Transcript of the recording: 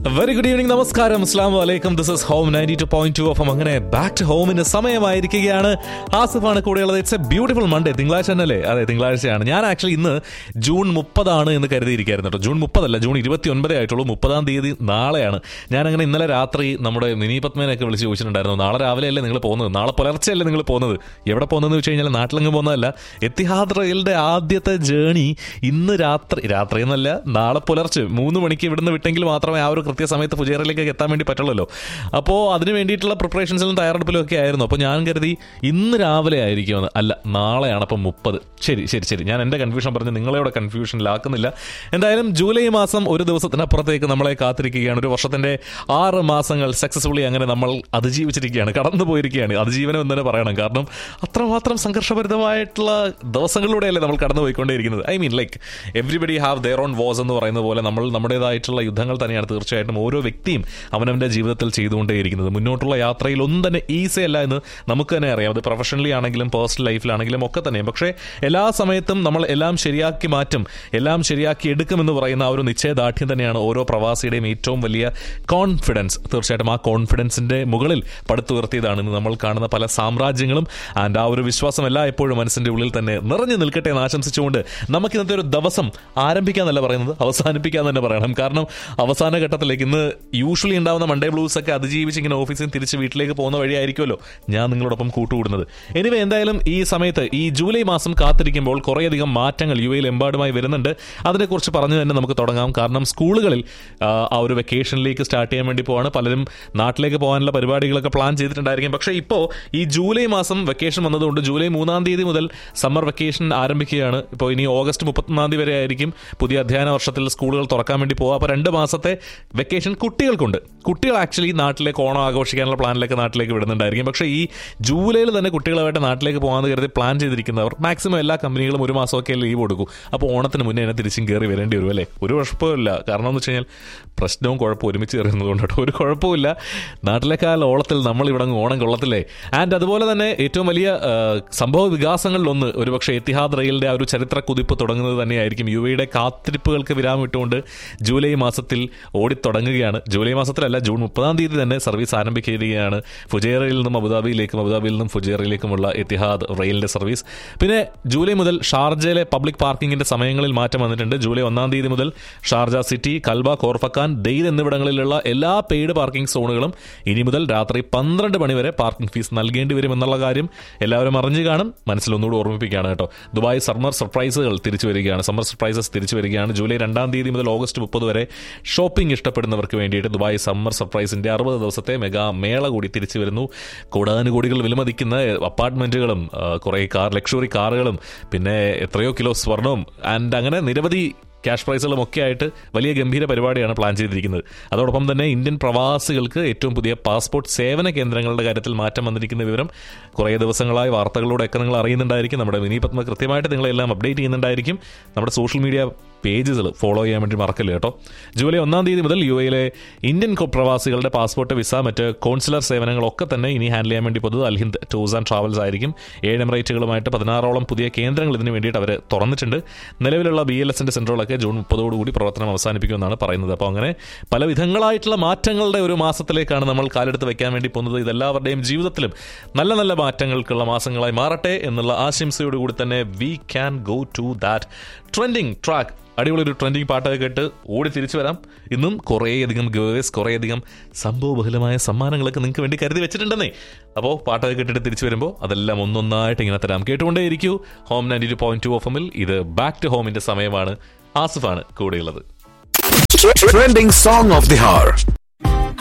Very good evening നമസ്കാരം അസ്ലാം വലൈക്കും this is home ninety two point two of അങ്ങനെ ബാക്ക് ടു ഹോമിന് സമയമായിരിക്കുകയാണ് ആസിഫാണ് കൂടെയുള്ളത് ഇറ്റ്സ് എ ബ്യൂട്ടിഫുൾ മൺഡേ തിങ്കളാഴ്ച തന്നെയല്ലേ അതെ തിങ്കളാഴ്ചയാണ് ഞാൻ ആക്ച്വലി ഇന്ന് ജൂൺ മുപ്പതാണ് എന്ന് കരുതിയിരിക്കുകയായിരുന്നു കേട്ടോ ജൂൺ മുപ്പതല്ല ജൂൺ ഇരുപത്തി ഒൻപതേ ആയിട്ടുള്ളൂ മുപ്പതാം തീയതി നാളെയാണ് ഞാൻ അങ്ങനെ ഇന്നലെ രാത്രി നമ്മുടെ മിനി പത്മേനൊക്കെ വിളിച്ച് ചോദിച്ചിട്ടുണ്ടായിരുന്നു നാളെ രാവിലെ അല്ലേ നിങ്ങൾ പോകുന്നത് നാളെ പുലർച്ചെയല്ലേ നിങ്ങൾ പോകുന്നത് എവിടെ പോകുന്നതെന്ന് വെച്ച് കഴിഞ്ഞാൽ നാട്ടിലെങ്ങും പോകുന്നതല്ല എത്തിഹാദ് റെയിലിന്റെ ആദ്യത്തെ ജേണി ഇന്ന് രാത്രി രാത്രി എന്നല്ല നാളെ പുലർച്ചെ മൂന്ന് മണിക്ക് ഇവിടുന്ന് വിട്ടെങ്കിൽ മാത്രമേ ആ ഒരു കൃത്യസമയത്ത് ഫുജേറിലേക്ക് എത്താൻ വേണ്ടി പറ്റുള്ളൂ അപ്പോൾ അതിന് വേണ്ടിയിട്ടുള്ള പ്രിപ്പറേഷൻസിലും തയ്യാറെടുപ്പിലും ഒക്കെ ആയിരുന്നു അപ്പോൾ ഞാൻ കരുതി ഇന്ന് രാവിലെ ആയിരിക്കുമെന്ന് അല്ല നാളെയാണ് അപ്പം മുപ്പത് ശരി ശരി ശരി ഞാൻ എൻ്റെ കൺഫ്യൂഷൻ പറഞ്ഞ് നിങ്ങളെവിടെ കൺഫ്യൂഷനിലാക്കുന്നില്ല എന്തായാലും ജൂലൈ മാസം ഒരു ദിവസത്തിനപ്പുറത്തേക്ക് നമ്മളെ കാത്തിരിക്കുകയാണ് ഒരു വർഷത്തിന്റെ ആറ് മാസങ്ങൾ സക്സസ്ഫുള്ളി അങ്ങനെ നമ്മൾ അതിജീവിച്ചിരിക്കുകയാണ് കടന്നു പോയിരിക്കുകയാണ് അതിജീവനം എന്ന് തന്നെ പറയണം കാരണം അത്രമാത്രം സംഘർഷഭരിതമായിട്ടുള്ള ദിവസങ്ങളിലൂടെയല്ലേ നമ്മൾ കടന്നു പോയിക്കൊണ്ടേയിരിക്കുന്നത് I mean like everybody have their own was എന്ന് പറയുന്ന പോലെ നമ്മൾ നമ്മുടേതായിട്ടുള്ള യുദ്ധങ്ങൾ തന്നെയാണ് തീർച്ചയായിട്ടും ഓരോ വ്യക്തിയും അവനവൻ്റെ ജീവിതത്തിൽ ചെയ്തുകൊണ്ടേയിരിക്കുന്നത് മുന്നോട്ടുള്ള യാത്രയിൽ ഒന്നും തന്നെ ഈസി അല്ല എന്ന് നമുക്ക് തന്നെ അറിയാം അത് പ്രൊഫഷണലി ആണെങ്കിലും പേഴ്സണൽ ലൈഫിലാണെങ്കിലും ഒക്കെ തന്നെ പക്ഷേ എല്ലാ സമയത്തും നമ്മൾ എല്ലാം ശരിയാക്കി മാറ്റും എല്ലാം ശരിയാക്കി എടുക്കുമെന്ന് പറയുന്ന ആ ഒരു നിശ്ചയദാർഢ്യം തന്നെയാണ് ഓരോ പ്രവാസിയുടെയും ഏറ്റവും വലിയ കോൺഫിഡൻസ് തീർച്ചയായിട്ടും ആ കോൺഫിഡൻസിന്റെ മുകളിൽ പടുത്തുയർത്തിയതാണ് ഇന്ന് നമ്മൾ കാണുന്ന പല സാമ്രാജ്യങ്ങളും ആൻഡ് ആ ഒരു വിശ്വാസം എല്ലാ എപ്പോഴും മനസ്സിന്റെ ഉള്ളിൽ തന്നെ നിറഞ്ഞു നിൽക്കട്ടെ എന്ന് ആശംസിച്ചുകൊണ്ട് നമുക്ക് ഇന്നത്തെ ഒരു ദിവസം ആരംഭിക്കാന്നല്ല പറയുന്നത് അവസാനിപ്പിക്കാൻ തന്നെ പറയണം കാരണം അവസാന ഘട്ടത്തിലേക്ക് ഇന്ന് യൂഷ്വലി ഉണ്ടാവുന്ന മൺഡേ ബ്ലൂസ് ഒക്കെ അതിജീവിച്ച് ഇങ്ങനെ ഓഫീസിൽ നിന്ന് തിരിച്ച് വീട്ടിലേക്ക് പോകുന്ന വഴിയായിരിക്കുമല്ലോ ഞാൻ നിങ്ങളോടൊപ്പം കൂട്ടുകൂടുന്നത് എനിവേ എന്തായാലും ഈ സമയത്ത് ഈ ജൂലൈ മാസം കാത്തിരിക്കുമ്പോൾ കുറേയധികം മാറ്റങ്ങൾ യു എയിൽ എമ്പാടുമായി വരുന്നുണ്ട് അതിനെക്കുറിച്ച് പറഞ്ഞു തന്നെ നമുക്ക് തുടങ്ങാം കാരണം സ്കൂളുകളിൽ ആ, ആ ഒരു വെക്കേഷനിലേക്ക് സ്റ്റാർട്ട് ചെയ്യാൻ വേണ്ടി പോവാണ് പലരും നാട്ടിലേക്ക് പോകാനുള്ള പരിപാടികളൊക്കെ പ്ലാൻ ചെയ്തിട്ടുണ്ടായിരിക്കും പക്ഷേ ഇപ്പോൾ ഈ ജൂലൈ മാസം വെക്കേഷൻ വന്നതുകൊണ്ട് ജൂലൈ മൂന്നാം തീയതി മുതൽ സമ്മർ വെക്കേഷൻ ആരംഭിക്കുകയാണ് ഇപ്പോൾ ഇനി ഓഗസ്റ്റ് മുപ്പത്തൊന്നാം തീയതി വരെ ആയിരിക്കും പുതിയ അധ്യയന വർഷത്തിൽ സ്കൂളുകൾ തുറക്കാൻ വേണ്ടി പോകുക അപ്പോൾ രണ്ട് മാസത്തെ വെക്കേഷൻ കുട്ടികൾക്കുണ്ട് കുട്ടികൾ ആക്ച്വലി നാട്ടിലേക്ക് ഓണം ആഘോഷിക്കാനുള്ള പ്ലാനിലേക്ക് നാട്ടിലേക്ക് വിടുന്നുണ്ടായിരിക്കും പക്ഷേ ഈ ജൂലൈയിൽ തന്നെ കുട്ടികളുമായിട്ട് നാട്ടിലേക്ക് പോകാമെന്ന് കരുതി പ്ലാൻ ചെയ്തിരിക്കുന്നവർ മാക്സിമം എല്ലാ കമ്പനികളും ഒരു മാസമൊക്കെ ലീവ് കൊടുക്കും അപ്പോൾ ഓണത്തിന് മുന്നേ തന്നെ തിരിച്ചും കയറി വരേണ്ടി വരും അല്ലേ ഒരു കുഴപ്പമില്ല കാരണം എന്ന് വെച്ച് കഴിഞ്ഞാൽ പ്രശ്നവും കുഴപ്പവും ഒരുമിച്ച് കയറുന്നതുകൊണ്ട് കേട്ടോ ഒരു കുഴപ്പമില്ല നാട്ടിലേക്കാൾ ഓളത്തിൽ നമ്മൾ ഇവിടെ അങ്ങ് ഓണം കൊള്ളത്തില്ലേ ആൻഡ് അതുപോലെ തന്നെ ഏറ്റവും വലിയ ആ, സംഭവ വികാസങ്ങളിലൊന്ന് ഒരുപക്ഷെ എത്തിഹാദ് റെയിലിന്റെ ആ ഒരു ചരിത്ര കുതിപ്പ് തുടങ്ങുന്നത് തന്നെയായിരിക്കും യു എയുടെ കാത്തിരിപ്പുകൾക്ക് വിരാമം ഇട്ടുകൊണ്ട് ജൂലൈ മാസത്തിൽ ഓടിത്തുടങ്ങുകയാണ് ജൂലൈ മാസത്തിലല്ല ജൂൺ മുപ്പതാം തീയതി തന്നെ സർവീസ് ആരംഭിക്കുകയാണ് ഫുജേറയിൽ നിന്നും അബുദാബിയിലേക്കും അബുദാബിയിൽ നിന്നും ഫുജേറയിലേക്കുമുള്ള എത്തിഹാദ് റെയിലിന്റെ സർവീസ് പിന്നെ ജൂലൈ മുതൽ ഷാർജയിലെ പബ്ലിക് പാർക്കിംഗിന്റെ സമയങ്ങളിൽ മാറ്റം വന്നിട്ടുണ്ട് ജൂലൈ ഒന്നാം തീയതി മുതൽ Sharjah city Kalba Khor Fakkan Dhaid എന്നിവിടങ്ങളിലുള്ള എല്ലാ പെയ്ഡ് പാർക്കിംഗ് സോണുകളും ഇനി മുതൽ രാത്രി പന്ത്രണ്ട് മണി വരെ പാർക്കിംഗ് ഫീസ് നൽകേണ്ടി വരും എന്നുള്ള കാര്യം എല്ലാവരും അറിഞ്ഞു കാണും മനസ്സിൽ ഒന്നുകൂടി ഓർമ്മിപ്പിക്കുകയാണ് കേട്ടോ ദുബായ് സമ്മർ സർപ്രൈസുകൾ തിരിച്ചു വരികയാണ് സമ്മർ സർപ്രൈസസ് തിരിച്ചു വരികയാണ് ജൂലൈ രണ്ടാം തീയതി മുതൽ ഓഗസ്റ്റ് മുപ്പത് വരെ ഷോപ്പിംഗ് ഇഷ്ടപ്പെടുന്നവർക്ക് വേണ്ടിയിട്ട് ദുബായ് സമ്മർ സർപ്രൈസിന്റെ അറുപത് ദിവസത്തെ മെഗാ മേള കൂടി തിരിച്ചു വരുന്നു കോടാനുകോടികൾ വിലമതിക്കുന്ന അപ്പാർട്ട്മെന്റുകളും കുറേ കാർ ലക്ഷറി കാറുകളും പിന്നെ എത്രയോ കിലോ സ്വർണവും ആൻഡ് അങ്ങനെ നിരവധി ക്യാഷ് പ്രൈസുകളും ഒക്കെ ആയിട്ട് വലിയ ഗംഭീര പരിപാടിയാണ് പ്ലാൻ ചെയ്തിരിക്കുന്നത് അതോടൊപ്പം തന്നെ ഇന്ത്യൻ പ്രവാസികൾക്ക് ഏറ്റവും പുതിയ പാസ്പോർട്ട് സേവന കേന്ദ്രങ്ങളുടെ കാര്യത്തിൽ മാറ്റം വന്നിരിക്കുന്ന വിവരം കുറേ ദിവസങ്ങളായി വാർത്തകളിലൂടെയൊക്കെ നിങ്ങൾ അറിയുന്നുണ്ടായിരിക്കും നമ്മുടെ മിനി പത്മ കൃത്യമായിട്ട് നിങ്ങളെല്ലാം അപ്ഡേറ്റ് ചെയ്യുന്നുണ്ടായിരിക്കും നമ്മുടെ സോഷ്യൽ മീഡിയ പേജുകൾ ഫോളോ ചെയ്യാൻ വേണ്ടി മറക്കല്ലേ കേട്ടോ ജൂലൈ ഒന്നാം തീയതി മുതൽ യു എയിലെ ഇന്ത്യൻ കൊ- പ്രവാസികളുടെ പാസ്പോർട്ട് വിസ മറ്റ് കോൺസുലർ സേവനങ്ങളൊക്കെ തന്നെ ഇനി ഹാൻഡിൽ ചെയ്യാൻ വേണ്ടി പൊതുവെ അൽഹിന്ദ് ടൂർസ് ആൻഡ് ട്രാവൽസ് ആയിരിക്കും ഏഴ് എമിറേറ്റുകളുമായിട്ട് പതിനാറോളം പുതിയ കേന്ദ്രങ്ങൾ ഇതിന് വേണ്ടിയിട്ട് അവർ തുറന്നിട്ടുണ്ട് നിലവിലുള്ള ബി എൽ എസിന്റെ സെന്ററുകളൊക്കെ ജൂൺ മുപ്പതോടുകൂടി പ്രവർത്തനം അവസാനിപ്പിക്കുമെന്നാണ് പറയുന്നത് അപ്പോൾ അങ്ങനെ പല വിധങ്ങളായിട്ടുള്ള മാറ്റങ്ങളുടെ ഒരു മാസത്തിലേക്കാണ് നമ്മൾ കാലെടുത്ത് വെക്കാൻ വേണ്ടി പോകുന്നത് ഇതെല്ലാവരുടെയും ജീവിതത്തിലും നല്ല നല്ല മാറ്റങ്ങൾക്കുള്ള മാസങ്ങളായി മാറട്ടെ എന്നുള്ള ആശംസയോടുകൂടി തന്നെ we can go to that trending track അടിപൊളി ഒരു ട്രെൻഡിങ് പാട്ടൊക്കെ കേട്ട് ഓടി തിരിച്ചു വരാം ഇന്നും കുറേയധികം ഗേവേഴ്സ് കുറേയധികം സംഭവബഹുലമായ സമ്മാനങ്ങളൊക്കെ നിങ്ങൾക്ക് വേണ്ടി കരുതി വെച്ചിട്ടുണ്ടെന്നേ അപ്പോൾ പാട്ടൊക്കെ കേട്ടിട്ട് തിരിച്ചു വരുമ്പോൾ അതെല്ലാം ഒന്നൊന്നായിട്ട് ഇങ്ങനെ തരാം കേട്ടുകൊണ്ടേയിരിക്കൂ home ninety two point two F എമ്മിൽ ഇത് ബാക്ക് ടു ഹോമിന്റെ സമയമാണ് ആസിഫാണ് കൂടെയുള്ളത് Trending song of the hour.